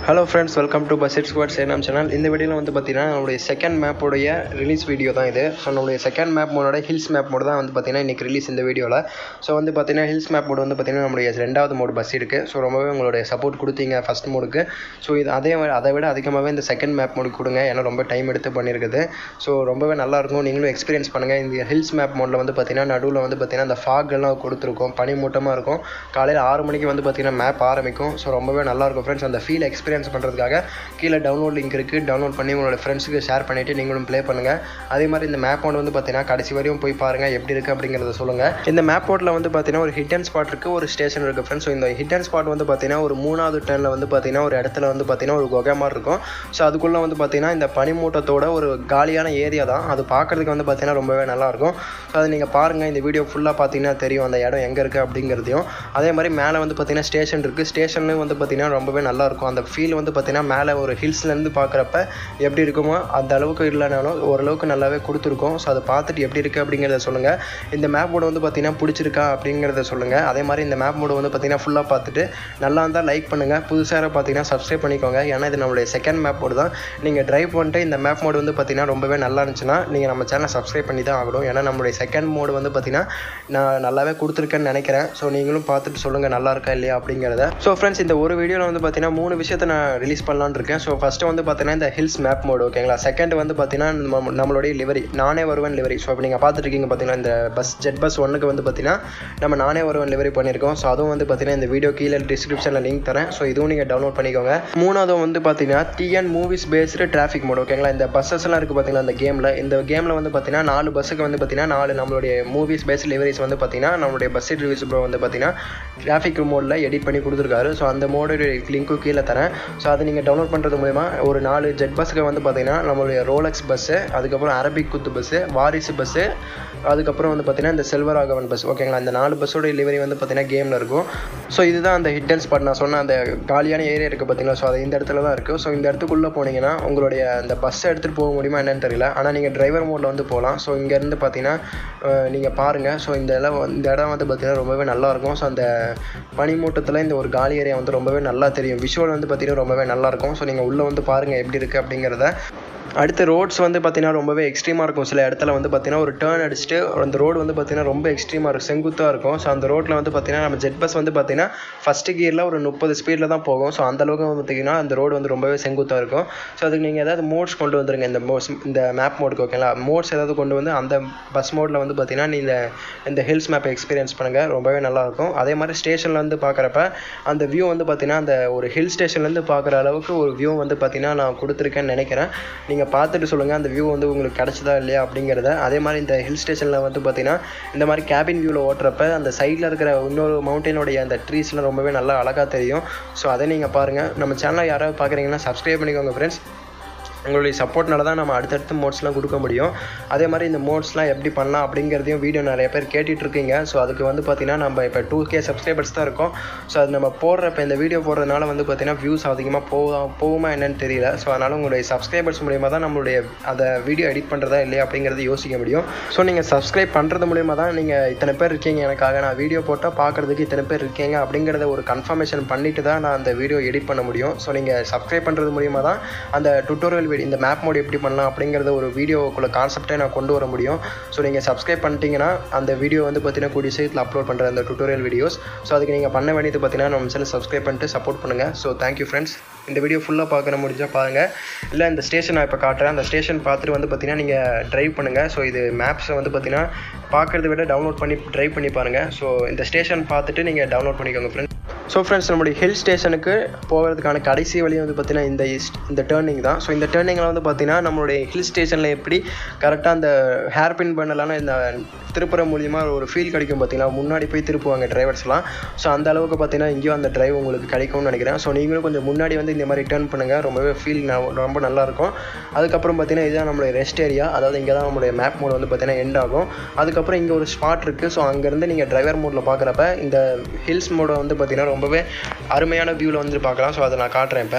hello friends welcome to bus it squad சேனம் channel இந்த வீடியோவில் வந்து பார்த்தீங்கன்னா நம்மளுடைய செகண்ட் மேப்போடைய ரிலீஸ் வீடியோ தான் இது ஸோ நம்மளுடைய செகண்ட் மேப் மோடோட ஹில்ஸ் மேப் மோடு தான் வந்து பார்த்தீங்கன்னா இன்றைக்கி ரிலீஸ் இந்த வீடியோவில் ஸோ வந்து பார்த்தீங்கன்னா ஹில்ஸ் மேப் மோடு வந்து பார்த்தீங்கன்னா நம்மளுடைய ரெண்டாவது மோடு பஸ் இருக்குது ஸோ ரொம்பவே உங்களுடைய சப்போர்ட் கொடுத்தீங்க ஃபஸ்ட் மோடுக்கு ஸோ இது அதே வி- அதை விட அதிகமாகவே இந்த செகண்ட் மேப் மோடு கொடுங்க ஏன்னா ரொம்ப டைம் எடுத்து பண்ணியிருக்குது ஸோ ரொம்பவே நல்லா இருக்கும் நீங்களும் எக்ஸ்பீரியன்ஸ் பண்ணுங்கள் இந்த ஹில்ஸ் மேப் மோடில் வந்து பார்த்தீங்கன்னா நடுவில் வந்து பார்த்தீங்கன்னா அந்த fog எல்லாம் கொடுத்துருக்கோம் பனிமூட்டமாக இருக்கும் காலையில் ஆறு மணிக்கு வந்து பார்த்தீங்கன்னா மேப் ஆரம்பிக்கும் ஸோ ரொம்பவே நல்லா இருக்கும் ஃப்ரெண்ட்ஸ் அந்த ஃபீல் எக்ஸ்பீரியன்ஸ் பண்ணுறதுக்காக கீழே டவுன்லோட் லிங்க் இருக்குது டவுன்லோட் பண்ணி உங்களோட ஃப்ரெண்ட்ஸுக்கு ஷேர் பண்ணிவிட்டு நீங்களும் ப்ளே பண்ணுங்கள் அதே மாதிரி இந்த மேப் வந்து பார்த்தீங்கன்னா கடைசி வரையும் போய் பாருங்கள் எப்படி இருக்குது அப்படிங்கிறத சொல்லுங்கள் இந்த மேப் போர்ட்டில் வந்து பார்த்தீங்கன்னா ஒரு ஹிட் அண்ட் ஸ்பாட் இருக்குது ஒரு ஸ்டேஷன் இருக்குது ஃப்ரெண்ட்ஸ் ஸோ இந்த ஹிட் அண்ட் ஸ்பாட் வந்து பார்த்தீங்கன்னா ஒரு மூணாவது டர்னில் வந்து பார்த்தீங்கன்னா ஒரு இடத்துல வந்து பார்த்தீங்கன்னா ஒரு குகை மாதிரி இருக்கும் ஸோ அதுக்குள்ளே வந்து பார்த்தீங்கன்னா இந்த பனிமூட்டத்தோட ஒரு காலியான ஏரியா தான் அது பார்க்குறதுக்கு வந்து பார்த்தீங்கன்னா ரொம்பவே நல்லாயிருக்கும் ஸோ அதை நீங்கள் பாருங்கள் இந்த வீடியோ ஃபுல்லாக பார்த்தீங்கன்னா தெரியும் அந்த இடம் எங்கே இருக்குது அப்படிங்கிறதையும் அதே மாதிரி மேலே வந்து பார்த்தீங்கன்னா ஸ்டேஷன் இருக்குது ஸ்டேஷன்லேயும் வந்து பார்த்தீங்கன்னா ரொம்பவே நல்லா இருக்கும் அந்த ஃபீல் வந்து பார்த்தீங்கன்னா மேலே ஒரு ஹில்ஸ்லேருந்து பார்க்குறப்ப எப்படி இருக்குமோ அந்த அளவுக்கு இல்லைனாலும் ஓரளவுக்கு நல்லாவே கொடுத்துருக்கோம் ஸோ அதை பார்த்துட்டு எப்படி இருக்குது அப்படிங்கிறத சொல்லுங்கள் இந்த மேப் போர்டு வந்து பார்த்தீங்கன்னா பிடிச்சிருக்கா அப்படிங்கிறத சொல்லுங்கள் அதே மாதிரி இந்த மேப் போர்டு வந்து பார்த்தீங்கன்னா ஃபுல்லாக பார்த்துட்டு நல்லா இருந்தால் லைக் பண்ணுங்கள் புதுசாக பார்த்தீங்கன்னா சப்ஸ்கிரைப் பண்ணிக்கோங்க ஏன்னா இது நம்மளுடைய செகண்ட் மேப் போர்டு தான் நீங்கள் ட்ரைவ் பண்ணிட்டு இந்த மேப் மோடு வந்து பார்த்தீங்கன்னா ரொம்பவே நல்லா இருந்துச்சுன்னா நீங்கள் நம்ம சேனலை சப்ஸ்கிரைப் பண்ணி தான் ஆகணும் ஏன்னா நம்மளுடைய செகண்ட் மோடு வந்து பார்த்தீங்கன்னா நான் நல்லாவே கொடுத்துருக்கேன்னு நினைக்கிறேன் ஸோ நீங்களும் பார்த்துட்டு சொல்லுங்கள் நல்லா இருக்கா இல்லையா அப்படிங்கிறத ஸோ ஃப்ரெண்ட்ஸ் இந்த ஒரு வீடியோவில் வந்து பார்த்தீங்கன்னா மூணு விஷயத்தை நான் ரிலீஸ் பண்ணலான்னு இருக்கேன் ஸோ ஃபஸ்ட்டு வந்து பார்த்தீங்கன்னா இந்த ஹில்ஸ் மேப் மோடு ஓகேங்களா செகண்ட் வந்து பார்த்தீங்கன்னா நம்ம- நம்மளுடைய லிவரி நானே வருவேன் லிவரி ஸோ இப்போ நீங்கள் பார்த்துட்டு இருக்கீங்க பார்த்தீங்கன்னா இந்த பஸ் ஜெட் பஸ் ஒன்றுக்கு வந்து பார்த்தீங்கன்னா நம்ம நானே வருவேன் லிவரி பண்ணியிருக்கோம் ஸோ அதுவும் வந்து பார்த்தீங்கன்னா இந்த வீடியோ கீழே டிஸ்கிரிப்ஷனில் லிங்க் தரேன் ஸோ இதுவும் நீங்கள் டவுன்லோட் பண்ணிக்கோங்க மூணாவது வந்து பார்த்தீங்கன்னா TN movies based traffic mode ஓகேங்களா இந்த பஸ்ஸஸ் எல்லாம் இருக்குது பார்த்தீங்களா இந்த கேமில் இந்த கேமில் வந்து பார்த்தீங்கன்னா நாலு பஸ்ஸுக்கு வந்து பார்த்தீங்கன்னா நாலு நம்மளுடைய மூவிஸ் பேஸ்ட் லிவரிஸ் வந்து பார்த்தீங்கன்னா நம்மளுடைய பஸ் ரிவ்யூஸ் ப்ரோ வந்து பார்த்தீங்கன்னா டிராஃபிக் மோடில் எடிட் பண்ணி கொடுத்துருக்காரு ஸோ அந்த மோடு லிங்க்கும் கீழே தரேன் ஸோ அதை நீங்கள் டவுன்லோட் பண்ணுறது மூலயமா ஒரு நாலு ஜெட் பஸ்ஸுக்கு வந்து பார்த்தீங்கன்னா நம்மளுடைய ரோலக்ஸ் பஸ்ஸு அதுக்கப்புறம் Arabic Kuthu bus Varisu bus அதுக்கப்புறம் வந்து பார்த்தீங்கன்னா இந்த செல்வராகவன் பஸ் ஓகேங்களா இந்த நாலு பஸ்ஸோட டெலிவரி வந்து பார்த்தீங்கன்னா கேமில் இருக்கும் ஸோ இதுதான் அந்த ஹிட் அண்ட் ஸ்பாட் நான் சொன்ன அந்த காலியான ஏரியா இருக்குது பார்த்தீங்களா ஸோ அது இந்த இடத்துல தான் இருக்குது ஸோ இந்த இடத்துக்குள்ளே போனீங்கன்னா உங்களுடைய அந்த பஸ்ஸை எடுத்துகிட்டு போக முடியுமா என்னன்னு தெரியல ஆனால் நீங்கள் டிரைவர் மோடில் வந்து போகலாம் ஸோ இங்கேருந்து பார்த்தீங்கன்னா நீங்கள் பாருங்கள் ஸோ இந்த இடம் வந்து- இந்த இடம் வந்து பார்த்தீங்கன்னா ரொம்பவே நல்லா இருக்கும் ஸோ அந்த பனிமூட்டத்தில் இந்த ஒரு காலி ஏரியா வந்து ரொம்பவே நல்லா தெரியும் விஷுவல் வந்து பார்த்தீங்கன்னா ரொம்பவே நல்லா இருக்கும் ஸோ நீங்கள் உள்ளே வந்து பாருங்கள் எப்படி இருக்குது அப்படிங்கிறத அடுத்து ரோட்ஸ் வந்து பார்த்தீங்கன்னா ரொம்பவே எக்ஸ்ட்ரீமாக இருக்கும் சில இடத்துல வந்து பார்த்தீங்கன்னா ஒரு டேர்ன் அடிச்சுட்டு அந்த ரோடு வந்து பார்த்தீங்கன்னா ரொம்ப எக்ஸ்ட்ரீமாக இருக்கும் செங்குத்தாக இருக்கும் ஸோ அந்த ரோட்டில் வந்து பார்த்தீங்கன்னா நம்ம ஜெட் பஸ் வந்து பார்த்தீங்கன்னா ஃபஸ்ட்டு கியரில் ஒரு முப்பது ஸ்பீடில் தான் போகும் ஸோ அந்த அளவுக்கு வந்து பார்த்தீங்கன்னா அந்த ரோடு வந்து ரொம்பவே செங்குத்தாக இருக்கும் ஸோ அதுக்கு நீங்கள் ஏதாவது மோட்ஸ் கொண்டு வந்துருங்க இந்த மோட்ஸ் இந்த மேப் மோடுக்கு ஓகேங்களா மோட்ஸ் ஏதாவது கொண்டு வந்து அந்த பஸ் மோடில் வந்து பார்த்தீங்கன்னா நீங்கள் இந்த ஹில்ஸ் மேப்பை எக்ஸ்பீரியன்ஸ் பண்ணுங்கள் ரொம்பவே நல்லாயிருக்கும் அதே மாதிரி ஸ்டேஷனில் வந்து பார்க்குறப்ப அந்த வியூ வந்து பார்த்தீங்கன்னா அந்த ஒரு ஹில் ஸ்டேஷன்லேருந்து பார்க்குற அளவுக்கு ஒரு வியூ வந்து பார்த்தீங்கன்னா நான் கொடுத்துருக்கேன்னு நினைக்கிறேன் நீங்கள் பார்த்துட்டு சொல்லுங்கள் அந்த வியூ வந்து உங்களுக்கு கிடச்சதா இல்லையா அப்படிங்கிறத அதே மாதிரி இந்த ஹில் ஸ்டேஷனில் வந்து பார்த்தீங்கன்னா இந்த மாதிரி கேபின் வியூவில் ஓட்டுறப்ப அந்த சைடில் இருக்கிற இன்னொரு மவுண்டனுடைய அந்த ட்ரீஸ்லாம் ரொம்பவே நல்லா அழகாக தெரியும் ஸோ அதை நீங்கள் பாருங்கள் நம்ம சேனலை யாராவது பார்க்குறீங்கன்னா சப்ஸ்கிரைப் பண்ணிக்கோங்க ஃப்ரெண்ட்ஸ் உங்களுடைய சப்போர்ட்னால தான் நம்ம அடுத்தடுத்து மோட்ஸ்லாம் கொடுக்க முடியும் அதே மாதிரி இந்த மோட்ஸ்லாம் எப்படி பண்ணலாம் அப்படிங்கிறதையும் வீடியோ நிறைய பேர் கேட்டுட்டு இருக்கீங்க ஸோ அதுக்கு வந்து பார்த்தீங்கன்னா நம்ம இப்போ டூ கே சப்ஸ்கிரைபர்ஸ் தான் இருக்கோம் ஸோ அது நம்ம போடுறப்ப இந்த வீடியோ போடுறதுனால வந்து பார்த்தீங்கன்னா வியூஸ் அதிகமாக போகும் போகுமா என்னன்னு தெரியல ஸோ அதனால் உங்களுடைய சப்ஸ்கிரைபர்ஸ் மூலியமாக தான் நம்மளுடைய அதை வீடியோ எடிட் பண்ணுறதா இல்லையா அப்படிங்கிறது யோசிக்க முடியும் ஸோ நீங்கள் சப்ஸ்கிரைப் பண்ணுறது மூலியமாக தான் நீங்கள் இத்தனை பேர் இருக்கீங்க எனக்காக நான் வீடியோ போட்டால் பார்க்குறதுக்கு இத்தனை பேர் இருக்கீங்க அப்படிங்கிறத ஒரு கன்ஃபர்மேஷன் பண்ணிட்டு தான் நான் அந்த வீடியோ எடிட் பண்ண முடியும் ஸோ நீங்கள் சப்ஸ்கிரைப் பண்ணுறது மூலியமாக தான் அந்த டுட்டோரியல் வீடியோ இந்த மேப் மோட் எப்படி பண்ணலாம் அப்படிங்கிறத ஒரு வீடியோக்குள்ள கான்செப்டே நான் கொண்டு வர முடியும் ஸோ நீங்கள் சப்ஸ்கிரைப் பண்ணிட்டீங்கன்னா அந்த வீடியோ வந்து பார்த்தீங்கன்னா கூடிய சீக்கிரத்தில் அப்லோட் பண்ணுற அந்த டுட்டோரியல் வீடியோஸ் ஸோ அதுக்கு நீங்கள் பண்ண வேண்டியது பார்த்தீங்கன்னா நம்ம சேனல் சப்ஸ்கிரைப் பண்ணிட்டு சப்போர்ட் பண்ணுங்கள் ஸோ தேங்க்யூ ஃப்ரெண்ட்ஸ் இந்த வீடியோ ஃபுல்லாக பார்க்குற முடிஞ்சால் பாருங்கள் இல்லை இந்த ஸ்டேஷன் நான் இப்போ காட்டுறேன் அந்த ஸ்டேஷன் பார்த்துட்டு வந்து பார்த்தீங்கன்னா நீங்கள் ட்ரைவ் பண்ணுங்கள் ஸோ இது மேப்ஸை வந்து பார்த்தீங்கன்னா பார்க்குறத விட டவுன்லோட் பண்ணி ட்ரைவ் பண்ணி பாருங்கள் ஸோ இந்த ஸ்டேஷன் பார்த்துட்டு நீங்கள் டவுன்லோட் பண்ணிக்கோங்க ஃப்ரெண்ட்ஸ் ஸோ ஃப்ரெண்ட்ஸ் நம்மளுடைய ஹில் ஸ்டேஷனுக்கு போகிறதுக்கான கடைசி வழி வந்து பார்த்தீங்கன்னா இந்த east- இந்த டேர்னிங் தான் ஸோ இந்த டேர்னிங்கில் வந்து பார்த்தீங்கன்னா நம்மளுடைய ஹில் ஸ்டேஷனில் எப்படி கரெக்டாக அந்த ஹேர் பின் பண்ணலான இந்த திருப்புற மூலியமா ஒரு ஃபீல் கிடைக்கும் பார்த்தீங்களா முன்னாடி போய் திருப்புவாங்க டிரைவர்ஸ்லாம் ஸோ அந்த அளவுக்கு பார்த்தீங்கன்னா இங்கேயும் அந்த டிரைவ் உங்களுக்கு கிடைக்கும்னு நினைக்கிறேன் ஸோ நீங்களும் கொஞ்சம் முன்னாடி வந்து இந்த மாதிரி டேர்ன் பண்ணுங்கள் ரொம்பவே ஃபீல் ரொம்ப நல்லாயிருக்கும் அதுக்கப்புறம் பார்த்தீங்கன்னா இதுதான் நம்மளுடைய ரெஸ்ட் ஏரியா அதாவது இங்கே தான் நம்மளுடைய மேப் மோட் வந்து பார்த்தீங்கன்னா எண்ட் ஆகும் அதுக்கப்புறம் இங்கே ஒரு ஸ்பாட் இருக்குது ஸோ அங்கேருந்து நீங்கள் டிரைவர் மோடில் பார்க்குறப்ப இந்த ஹில்ஸ் மோடை வந்து பார்த்தீங்கன்னா ரொம்பவே அருமையான வியூவில் வந்து பார்க்கலாம் ஸோ அதை நான் காட்டுறேன் இப்போ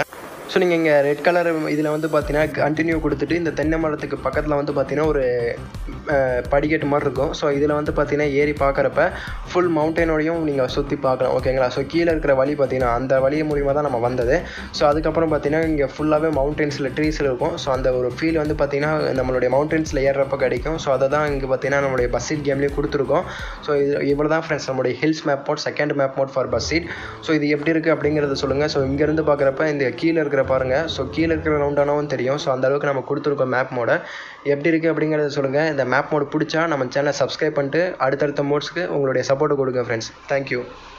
ஸோ நீங்கள் இங்கே ரெட் கலர் இதில் வந்து பார்த்தீங்கன்னா கண்டினியூ கொடுத்துட்டு இந்த தென்னை மரத்துக்கு பக்கத்தில் வந்து பார்த்தீங்கன்னா ஒரு அஹ், படிக்கட்டு மாதிரி இருக்கும் ஸோ இதில் வந்து பார்த்தீங்கன்னா ஏறி பார்க்குறப்ப ஃபுல் மவுண்டனோடையும் நீங்கள் சுற்றி பார்க்கலாம் ஓகேங்களா ஸோ கீழே இருக்கிற வழி பார்த்தீங்கன்னா அந்த வழி மூலிமா தான் நம்ம வந்தது ஸோ அதுக்கப்புறம் பார்த்தீங்கன்னா இங்கே ஃபுல்லாகவே மவுண்டன்ஸில் ட்ரீஸில் இருக்கும் ஸோ அந்த ஒரு ஃபீல் வந்து பார்த்தீங்கன்னா நம்மளுடைய மவுண்டன்ஸில் ஏறுறப்ப கிடைக்கும் ஸோ அதை தான் இங்கே பார்த்தீங்கன்னா நம்மளுடைய பஸ் சீட் கேம்லேயும் கொடுத்துருக்கோம் ஸோ இது இவ்வளோ தான் ஃப்ரெண்ட்ஸ் நம்மளுடைய hills map mode second map mode for bus seat so இது எப்படி இருக்குது அப்படிங்கிறத சொல்லுங்கள் ஸோ இங்கேருந்து பார்க்குறப்ப இந்த கீழே இருக்கிற பாருங்கள் ஸோ கீழே இருக்கிற ரவுண்டானவும் தெரியும் ஸோ அந்த அளவுக்கு நம்ம கொடுத்துருக்கோம் மேப் மோட எப்படி இருக்குது அப்படிங்கிறத சொல்லுங்கள் இந்த மேப் மோட் பிடிச்சா நம்ம சேனலை சப்ஸ்கிரைப் பண்ணிட்டு அடுத்தடுத்த மோட்ஸ்க்கு உங்களுடைய சப்போர்ட் கொடுங்க ஃப்ரெண்ட்ஸ் தேங்க்யூ